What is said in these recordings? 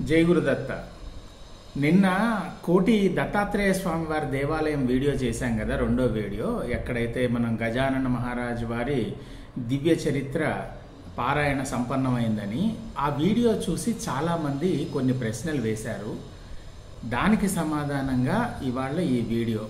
జై గురుదత్త నిన్న కోటి దత్తాత్రేయ స్వామి వారి దేవాలయం వీడియో చేశాం కదా రెండో వీడియో ఎక్కడైతే మనం గజానన మహారాజు వారి దివ్య చరిత్ర పారాయణ సంపన్నమైందని ఆ వీడియో చూసి చాలామంది కొన్ని ప్రశ్నలు వేశారు దానికి సమాధానంగా ఇవాళ ఈ వీడియో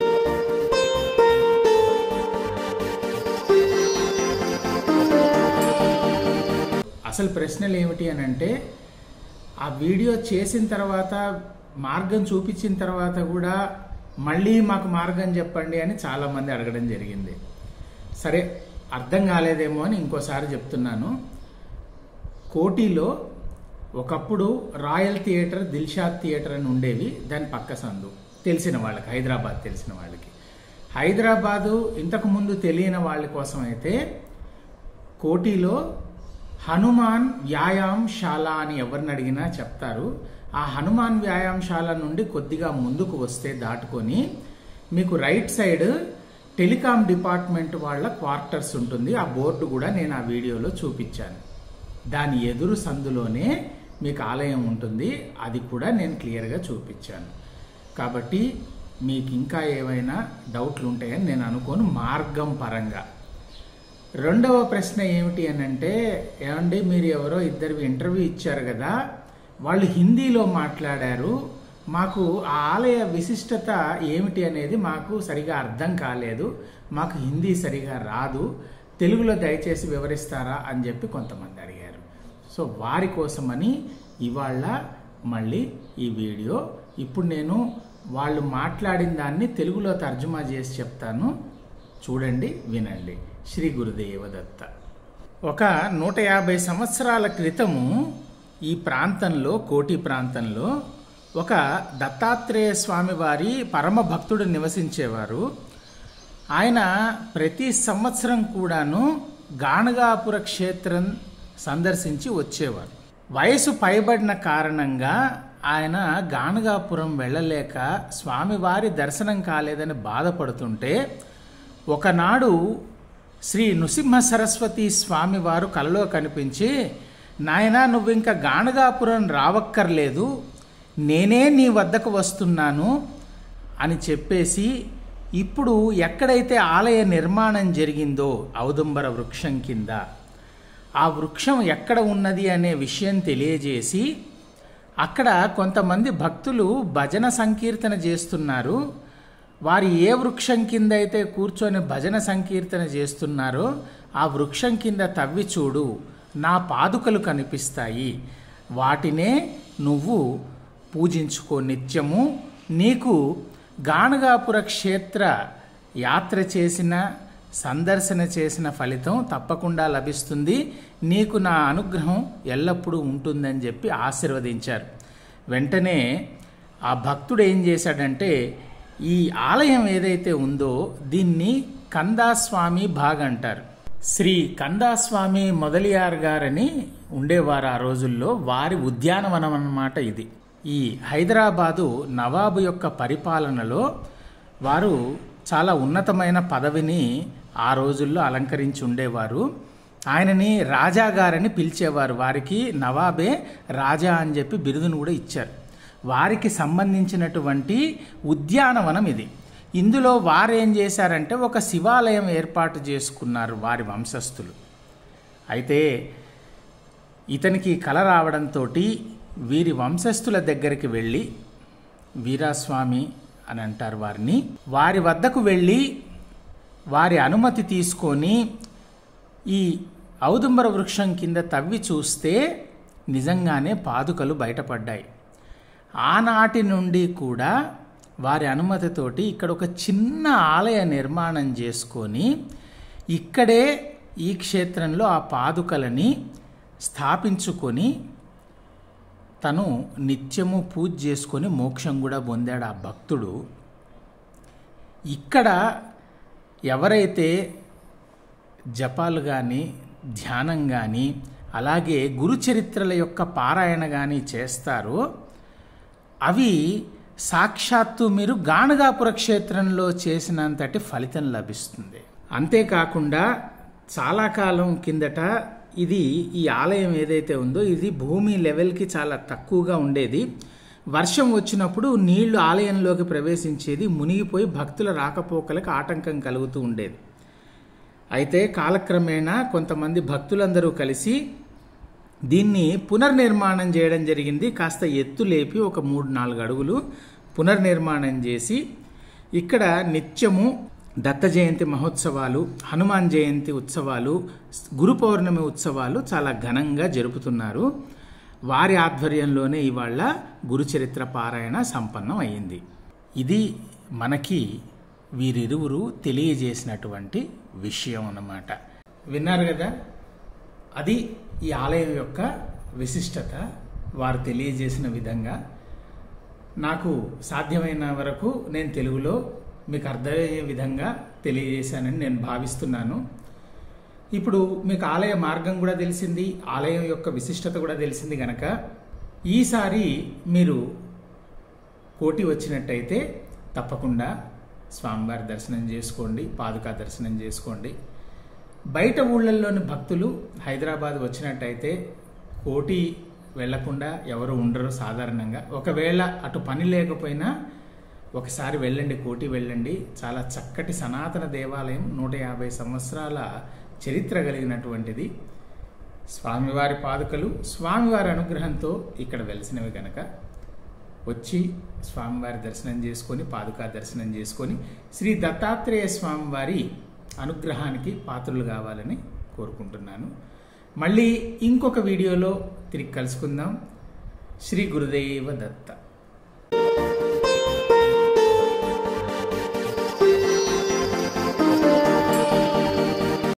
అసలు ప్రశ్నలు ఏమిటి అని అంటే ఆ వీడియో చేసిన తర్వాత మార్గం చూపించిన తర్వాత కూడా మళ్ళీ మాకు మార్గం చెప్పండి అని చాలామంది అడగడం జరిగింది సరే అర్థం కాలేదేమో అని ఇంకోసారి చెప్తున్నాను కోటిలో ఒకప్పుడు రాయల్ థియేటర్ దిల్షాద్ థియేటర్ అని ఉండేవి దాని పక్క సందు తెలిసిన వాళ్ళకి హైదరాబాద్ తెలిసిన వాళ్ళకి హైదరాబాదు ఇంతకు ముందు తెలియని వాళ్ళ కోసం అయితే కోటిలో హనుమాన్ వ్యాయామశాల అని ఎవరిని అడిగినా చెప్తారు ఆ హనుమాన్ వ్యాయామశాల నుండి కొద్దిగా ముందుకు వస్తే దాటుకొని మీకు రైట్ సైడ్ టెలికాం డిపార్ట్మెంట్ వాళ్ళ క్వార్టర్స్ ఉంటుంది ఆ బోర్డు కూడా నేను ఆ వీడియోలో చూపించాను దాని ఎదురు సందులోనే మీకు ఆలయం ఉంటుంది అది కూడా నేను క్లియర్గా చూపించాను కాబట్టి మీకు ఇంకా ఏవైనా డౌట్లు ఉంటాయని నేను అనుకోను మార్గం పరంగా రెండవ ప్రశ్న ఏమిటి అని అంటే ఏమండి మీరు ఎవరో ఇద్దరు ఇంటర్వ్యూ ఇచ్చారు కదా వాళ్ళు హిందీలో మాట్లాడారు మాకు ఆ ఆలయ విశిష్టత ఏమిటి అనేది మాకు సరిగా అర్థం కాలేదు మాకు హిందీ సరిగా రాదు తెలుగులో దయచేసి వివరిస్తారా అని చెప్పి కొంతమంది అడిగారు సో వారి కోసమని ఇవాళ మళ్ళీ ఈ వీడియో ఇప్పుడు నేను వాళ్ళు మాట్లాడిన దాన్ని తెలుగులో తర్జుమా చేసి చెప్తాను చూడండి వినండి శ్రీ గురుదేవ దత్త ఒక నూట యాభై సంవత్సరాల క్రితము ఈ ప్రాంతంలో కోటి ప్రాంతంలో ఒక దత్తాత్రేయ స్వామి వారి పరమ భక్తుడు నివసించేవారు ఆయన ప్రతి సంవత్సరం కూడాను గాణగాపుర క్షేత్రం సందర్శించి వచ్చేవారు వయసు పైబడిన కారణంగా ఆయన గాణగాపురం వెళ్ళలేక స్వామివారి దర్శనం కాలేదని బాధపడుతుంటే ఒకనాడు శ్రీ నృసింహ సరస్వతి స్వామివారు కలలో కనిపించి నాయన నువ్వు ఇంకా గాణగాపురం రావక్కర్లేదు నేనే నీ వద్దకు వస్తున్నాను అని చెప్పేసి ఇప్పుడు ఎక్కడైతే ఆలయ నిర్మాణం జరిగిందో ఔదుంబర వృక్షం కింద ఆ వృక్షం ఎక్కడ ఉన్నది అనే విషయం తెలియజేసి అక్కడ కొంతమంది భక్తులు భజన సంకీర్తన చేస్తున్నారు వారు ఏ వృక్షం కింద అయితే కూర్చొని భజన సంకీర్తన చేస్తున్నారో ఆ వృక్షం కింద తవ్వి చూడు నా పాదుకలు కనిపిస్తాయి వాటినే నువ్వు పూజించుకో నిత్యము నీకు గాణగాపుర క్షేత్ర యాత్ర చేసిన సందర్శన చేసిన ఫలితం తప్పకుండా లభిస్తుంది నీకు నా అనుగ్రహం ఎల్లప్పుడూ ఉంటుందని చెప్పి ఆశీర్వదించారు వెంటనే ఆ భక్తుడు ఏం చేశాడంటే ఈ ఆలయం ఏదైతే ఉందో దీన్ని కందాస్వామి బాగ్ అంటారు శ్రీ కందాస్వామి మొదలియార్ గారని ఉండేవారు ఆ రోజుల్లో వారి ఉద్యానవనం అన్నమాట ఇది ఈ హైదరాబాదు నవాబు యొక్క పరిపాలనలో వారు చాలా ఉన్నతమైన పదవిని ఆ రోజుల్లో అలంకరించి ఉండేవారు ఆయనని రాజా గారని పిలిచేవారు వారికి నవాబే రాజా అని చెప్పి బిరుదును కూడా ఇచ్చారు వారికి సంబంధించినటువంటి ఉద్యానవనం ఇది ఇందులో వారు ఏం చేశారంటే ఒక శివాలయం ఏర్పాటు చేసుకున్నారు వారి వంశస్థులు అయితే ఇతనికి కల రావడంతో వీరి వంశస్థుల దగ్గరికి వెళ్ళి వీరాస్వామి అని అంటారు వారిని వారి వద్దకు వెళ్ళి వారి అనుమతి తీసుకొని ఈ ఔదుంబర వృక్షం కింద తవ్వి చూస్తే నిజంగానే పాదుకలు బయటపడ్డాయి ఆనాటి నుండి కూడా వారి అనుమతితోటి ఇక్కడ ఒక చిన్న ఆలయ నిర్మాణం చేసుకొని ఇక్కడే ఈ క్షేత్రంలో ఆ పాదుకలని స్థాపించుకొని తను నిత్యము పూజ చేసుకొని మోక్షం కూడా పొందాడు ఆ భక్తుడు ఇక్కడ ఎవరైతే జపాలు కానీ ధ్యానం కానీ అలాగే గురుచరిత్రల యొక్క పారాయణ కానీ చేస్తారో అవి సాక్షాత్తు మీరు గాణగాపుర క్షేత్రంలో చేసినంతటి ఫలితం లభిస్తుంది అంతేకాకుండా చాలా కాలం కిందట ఇది ఈ ఆలయం ఏదైతే ఉందో ఇది భూమి లెవెల్కి చాలా తక్కువగా ఉండేది వర్షం వచ్చినప్పుడు నీళ్లు ఆలయంలోకి ప్రవేశించేది మునిగిపోయి భక్తుల రాకపోకలకు ఆటంకం కలుగుతూ ఉండేది అయితే కాలక్రమేణా కొంతమంది భక్తులందరూ కలిసి దీన్ని పునర్నిర్మాణం చేయడం జరిగింది కాస్త ఎత్తు లేపి ఒక మూడు నాలుగు అడుగులు పునర్నిర్మాణం చేసి ఇక్కడ నిత్యము దత్త జయంతి మహోత్సవాలు హనుమాన్ జయంతి ఉత్సవాలు గురు పౌర్ణమి ఉత్సవాలు చాలా ఘనంగా జరుపుతున్నారు వారి ఆధ్వర్యంలోనే ఇవాళ గురుచరిత్ర పారాయణ సంపన్నం అయ్యింది ఇది మనకి వీరిరువురు తెలియజేసినటువంటి విషయం అన్నమాట విన్నారు కదా అది ఈ ఆలయం యొక్క విశిష్టత వారు తెలియజేసిన విధంగా నాకు సాధ్యమైన వరకు నేను తెలుగులో మీకు అర్థమయ్యే విధంగా తెలియజేశానని నేను భావిస్తున్నాను ఇప్పుడు మీకు ఆలయ మార్గం కూడా తెలిసింది ఆలయం యొక్క విశిష్టత కూడా తెలిసింది గనక ఈసారి మీరు కోటి వచ్చినట్టయితే తప్పకుండా స్వామివారి దర్శనం చేసుకోండి పాదుకా దర్శనం చేసుకోండి బయట ఊళ్ళల్లోని భక్తులు హైదరాబాద్ వచ్చినట్టయితే కోటి వెళ్లకుండా ఎవరు ఉండరు సాధారణంగా ఒకవేళ అటు పని లేకపోయినా ఒకసారి వెళ్ళండి కోటి వెళ్ళండి చాలా చక్కటి సనాతన దేవాలయం నూట యాభై సంవత్సరాల చరిత్ర కలిగినటువంటిది స్వామివారి పాదుకలు స్వామివారి అనుగ్రహంతో ఇక్కడ వెలిసినవి గనక వచ్చి స్వామివారి దర్శనం చేసుకొని పాదుకా దర్శనం చేసుకొని శ్రీ దత్తాత్రేయ స్వామివారి అనుగ్రహానికి పాత్రలు కావాలని కోరుకుంటున్నాను మళ్ళీ ఇంకొక వీడియోలో తిరిగి కలుసుకుందాం శ్రీ గురుదేవ దత్త